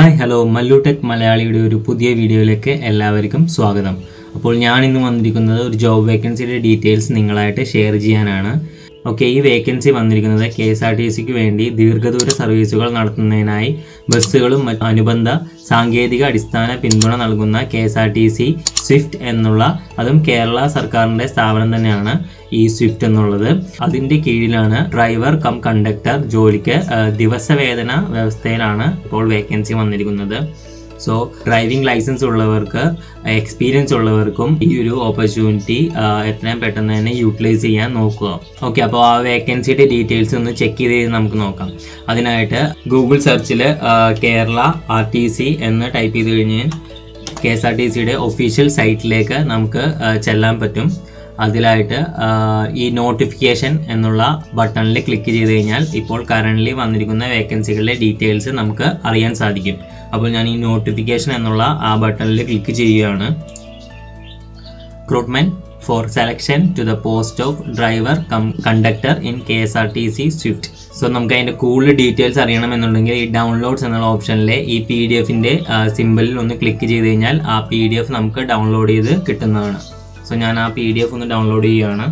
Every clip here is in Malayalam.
ഹായ് ഹലോ മല്ലു ടെക് മലയാളിയുടെ ഒരു പുതിയ വീഡിയോയിലേക്ക് എല്ലാവർക്കും സ്വാഗതം അപ്പോൾ ഞാൻ ഇന്ന് വന്നിരിക്കുന്നത് ഒരു ജോബ് വേക്കൻസിയുടെ ഡീറ്റെയിൽസ് നിങ്ങളായിട്ട് ഷെയർ ചെയ്യാനാണ് ഓക്കെ ഈ വേക്കൻസി വന്നിരിക്കുന്നത് കെ എസ് ആർ ടി സിക്ക് വേണ്ടി ദീർഘദൂര സർവീസുകൾ നടത്തുന്നതിനായി ബസ്സുകളും മറ്റ് അനുബന്ധ സാങ്കേതിക അടിസ്ഥാന പിന്തുണ നൽകുന്ന K S R T C swift എന്നുള്ള അതും കേരള സർക്കാരിൻ്റെ സ്ഥാപനം തന്നെയാണ് ഈ സ്വിഫ്റ്റ് എന്നുള്ളത് അതിൻ്റെ കീഴിലാണ് ഡ്രൈവർ കം കണ്ടക്ടർ ജോലിക്ക് ആ, ദിവസവേതന വ്യവസ്ഥയിലാണ് ഇപ്പോൾ വേക്കൻസി വന്നിരിക്കുന്നത് സോ ഡ്രൈവിംഗ് ലൈസൻസ് ഉള്ളവർക്ക് എക്സ്പീരിയൻസ് ഉള്ളവർക്കും ഈ ഒരു ഓപ്പർച്യൂണിറ്റി എത്രയും പെട്ടെന്ന് തന്നെ യൂട്ടിലൈസ് ചെയ്യാൻ നോക്കുക ഓക്കെ അപ്പോൾ ആ വേക്കൻസിയുടെ ഡീറ്റെയിൽസ് ഒന്ന് ചെക്ക് ചെയ്ത് നമുക്ക് നോക്കാം അതിനായിട്ട് ഗൂഗിൾ സെർച്ചിൽ കേരള ആർ ടി സി എന്ന് ടൈപ്പ് ചെയ്ത് കഴിഞ്ഞ് കെ എസ് ആർ ടി സിയുടെ ഒഫീഷ്യൽ സൈറ്റിലേക്ക് നമുക്ക് ആ, ചെല്ലാൻ പറ്റും അതിലായിട്ട് ആ, ഈ നോട്ടിഫിക്കേഷൻ എന്നുള്ള ബട്ടണിൽ ക്ലിക്ക് ചെയ്ത് കഴിഞ്ഞാൽ ഇപ്പോൾ കറൻ്റ്ലി വന്നിരിക്കുന്ന വേക്കൻസികളുടെ ഡീറ്റെയിൽസ് നമുക്ക് അറിയാൻ സാധിക്കും അപ്പോൾ ഞാൻ ഈ നോട്ടിഫിക്കേഷൻ എന്നുള്ള ആ ബട്ടണിൽ ക്ലിക്ക് ചെയ്യുകയാണ് recruitment for selection to the post of driver cum conductor in K S R T C swift so നമുക്ക് അതിൻ്റെ കൂടുതൽ ഡീറ്റെയിൽസ് അറിയണമെന്നുണ്ടെങ്കിൽ ഈ ഡൗൺലോഡ്സ് എന്നുള്ള ഓപ്ഷനിലെ ഈ പി ഡി എഫിൻ്റെ സിമ്പിളിൽ ഒന്ന് ക്ലിക്ക് ചെയ്ത് കഴിഞ്ഞാൽ ആ പി ഡി എഫ് നമുക്ക് ഡൗൺലോഡ് ചെയ്ത് കിട്ടുന്നതാണ് സോ ഞാൻ ആ പി ഡി എഫ് ഒന്ന് ഡൗൺലോഡ് ചെയ്യുകയാണ്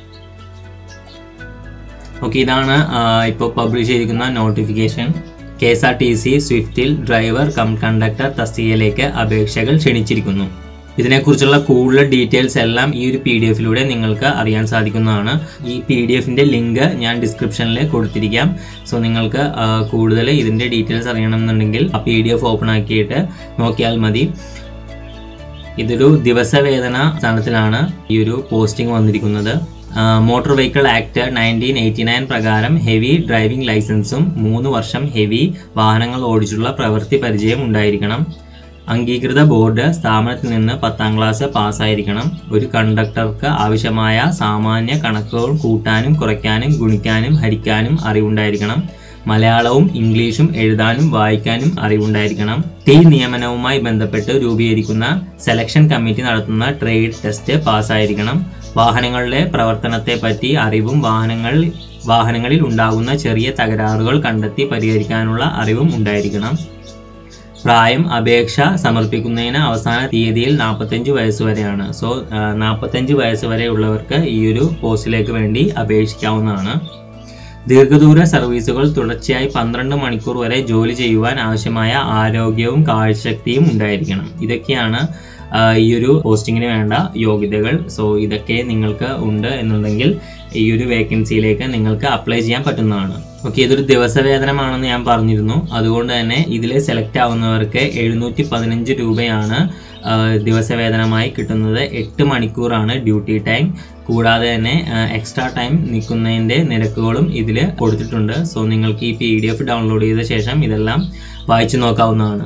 ഓക്കെ ഇതാണ് ഇപ്പോൾ പബ്ലിഷ് ചെയ്തിരിക്കുന്ന notification K S R T C സ്വിഫ്റ്റിൽ ഡ്രൈവർ കം കണ്ടക്ടർ തസ്തികയിലേക്ക് അപേക്ഷകൾ ക്ഷണിച്ചിരിക്കുന്നു ഇതിനെക്കുറിച്ചുള്ള കൂടുതൽ ഡീറ്റെയിൽസ് എല്ലാം ഈ ഒരു പി ഡി എഫിലൂടെ നിങ്ങൾക്ക് അറിയാൻ സാധിക്കുന്നതാണ് ഈ പി ഡി എഫിൻ്റെ ലിങ്ക് ഞാൻ ഡിസ്ക്രിപ്ഷനിൽ കൊടുത്തിരിക്കാം സോ നിങ്ങൾക്ക് ആ, കൂടുതൽ ഇതിൻ്റെ ഡീറ്റെയിൽസ് അറിയണമെന്നുണ്ടെങ്കിൽ ആ പി ഡി എഫ് ഓപ്പൺ ആക്കിയിട്ട് നോക്കിയാൽ മതി ഇതൊരു ദിവസവേതന സ്ഥാനത്തിലാണ് ഈ ഒരു പോസ്റ്റിംഗ് വന്നിരിക്കുന്നത് motor vehicle act nineteen eighty nine പ്രകാരം ഹെവി ഡ്രൈവിംഗ് ലൈസൻസും മൂന്ന് വർഷം ഹെവി വാഹനങ്ങൾ ഓടിച്ചുള്ള പ്രവൃത്തി പരിചയം ഉണ്ടായിരിക്കണം അംഗീകൃത ബോർഡ് സ്ഥാപനത്തിൽ നിന്ന് പത്താം ക്ലാസ് പാസ്സായിരിക്കണം ഒരു കണ്ടക്ടർക്ക് ആവശ്യമായ സാമാന്യ കണക്കുകൾ കൂട്ടാനും കുറയ്ക്കാനും ഗുണിക്കാനും ഹരിക്കാനും അറിവുണ്ടായിരിക്കണം മലയാളവും ഇംഗ്ലീഷും എഴുതാനും വായിക്കാനും അറിവുണ്ടായിരിക്കണം ടി നിയമനവുമായി ബന്ധപ്പെട്ട് രൂപീകരിക്കുന്ന സെലക്ഷൻ കമ്മിറ്റി നടത്തുന്ന ട്രേഡ് ടെസ്റ്റ് പാസ്സായിരിക്കണം വാഹനങ്ങളുടെ പ്രവർത്തനത്തെ പറ്റി അറിവും വാഹനങ്ങൾ വാഹനങ്ങളിൽ ഉണ്ടാകുന്ന ചെറിയ തകരാറുകൾ കണ്ടെത്തി പരിഹരിക്കാനുള്ള അറിവും ഉണ്ടായിരിക്കണം പ്രായം അപേക്ഷ സമർപ്പിക്കുന്നതിന് അവസാന തീയതിയിൽ നാൽപ്പത്തഞ്ച് വയസ്സ് വരെയാണ് സോ നാൽപ്പത്തഞ്ച് വയസ്സ് വരെ ഉള്ളവർക്ക് ഈ ഒരു പോസ്റ്റിലേക്ക് വേണ്ടി അപേക്ഷിക്കാവുന്നതാണ് ദീർഘദൂര സർവീസുകൾ തുടർച്ചയായി പന്ത്രണ്ട് മണിക്കൂർ വരെ ജോലി ചെയ്യുവാൻ ആവശ്യമായ ആരോഗ്യവും കാഴ്ചശക്തിയും ഉണ്ടായിരിക്കണം ഇതൊക്കെയാണ് ആ, ഈ ഒരു പോസ്റ്റിങ്ങിന് വേണ്ട യോഗ്യതകൾ സോ ഇതൊക്കെ നിങ്ങൾക്ക് ഉണ്ട് എന്നുണ്ടെങ്കിൽ ഈ ഒരു വേക്കൻസിയിലേക്ക് നിങ്ങൾക്ക് അപ്ലൈ ചെയ്യാൻ പറ്റുന്നതാണ് ഓക്കെ ഇതൊരു ദിവസവേതനമാണെന്ന് ഞാൻ പറഞ്ഞിരുന്നു അതുകൊണ്ട് തന്നെ ഇതിൽ സെലക്ട് ആവുന്നവർക്ക് എഴുന്നൂറ്റി പതിനഞ്ച് രൂപയാണ് ആ, ദിവസവേതനമായി കിട്ടുന്നത് എട്ട് മണിക്കൂറാണ് ഡ്യൂട്ടി ടൈം കൂടാതെ തന്നെ എക്സ്ട്രാ ടൈം നിൽക്കുന്നതിൻ്റെ നിരക്കുകളും ഇതിൽ കൊടുത്തിട്ടുണ്ട് സോ നിങ്ങൾക്ക് ഈ പി ഡി എഫ് ഡൗൺലോഡ് ചെയ്ത ശേഷം ഇതെല്ലാം വായിച്ചു നോക്കാവുന്നതാണ്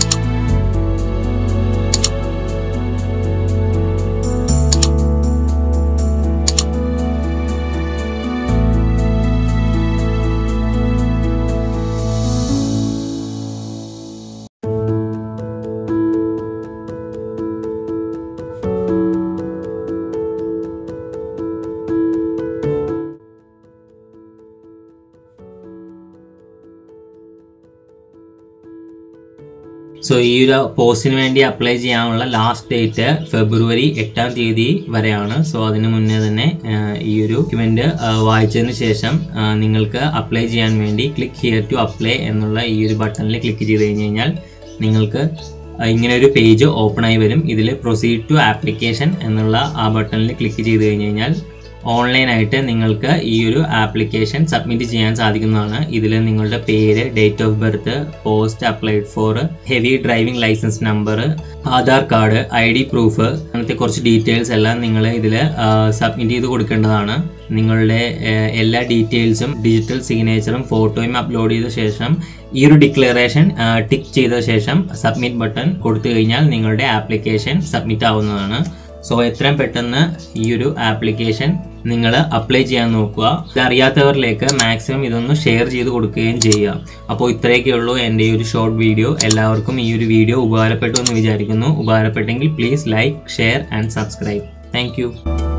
സോ ഈ ഒരു പോസ്റ്റിന് വേണ്ടി അപ്ലൈ ചെയ്യാനുള്ള ലാസ്റ്റ് ഡേറ്റ് ഫെബ്രുവരി എട്ടാം തീയതി വരെയാണ് സോ അതിന് മുന്നേ തന്നെ ആ, ഈ ഒരു ഡോക്യുമെന്റ് വായിച്ചതിന് ശേഷം ആ, നിങ്ങൾക്ക് അപ്ലൈ ചെയ്യാൻ വേണ്ടി ക്ലിക്ക് ഹിയർ ടു അപ്ലൈ എന്നുള്ള ഈ ഒരു ബട്ടണിൽ ക്ലിക്ക് ചെയ്ത് കഴിഞ്ഞ് കഴിഞ്ഞാൽ നിങ്ങൾക്ക് ആ, ഇങ്ങനെ ഒരു പേജ് ഓപ്പൺ ആയി വരും ഇതിൽ പ്രൊസീഡ് ടു ആപ്ലിക്കേഷൻ എന്നുള്ള ആ ബട്ടണിൽ ക്ലിക്ക് ചെയ്ത് കഴിഞ്ഞ് കഴിഞ്ഞാൽ ഓൺലൈനായിട്ട് നിങ്ങൾക്ക് ഈ ഒരു ആപ്ലിക്കേഷൻ സബ്മിറ്റ് ചെയ്യാൻ സാധിക്കുന്നതാണ് ഇതിൽ നിങ്ങളുടെ പേര് date of birth post applied for heavy driving license number Aadhaar card I D proof അങ്ങനത്തെ കുറച്ച് ഡീറ്റെയിൽസ് എല്ലാം നിങ്ങൾ ഇതിൽ സബ്മിറ്റ് ചെയ്ത് കൊടുക്കേണ്ടതാണ് നിങ്ങളുടെ ഏഹ്, എല്ലാ ഡീറ്റെയിൽസും ഡിജിറ്റൽ സിഗ്നേച്ചറും ഫോട്ടോയും അപ്ലോഡ് ചെയ്ത ശേഷം ഈ ഒരു ഡിക്ലറേഷൻ ടിക്ക് ചെയ്ത ശേഷം സബ്മിറ്റ് ബട്ടൺ കൊടുത്തു കഴിഞ്ഞാൽ നിങ്ങളുടെ ആപ്ലിക്കേഷൻ സബ്മിറ്റ് ആവുന്നതാണ് സോ എത്രയും പെട്ടെന്ന് ഈ ഒരു ആപ്ലിക്കേഷൻ നിങ്ങൾ അപ്ലൈ ചെയ്യാൻ നോക്കുക ഇതറിയാത്തവരിലേക്ക് മാക്സിമം ഇതൊന്ന് ഷെയർ ചെയ്ത് കൊടുക്കുകയും ചെയ്യുക അപ്പോൾ ഇത്രയൊക്കെ ഉള്ളൂ എൻ്റെ ഈ ഒരു ഷോർട്ട് വീഡിയോ എല്ലാവർക്കും ഈ ഒരു വീഡിയോ ഉപകാരപ്പെട്ടു എന്ന് വിചാരിക്കുന്നു ഉപകാരപ്പെട്ടെങ്കിൽ please like share and subscribe thank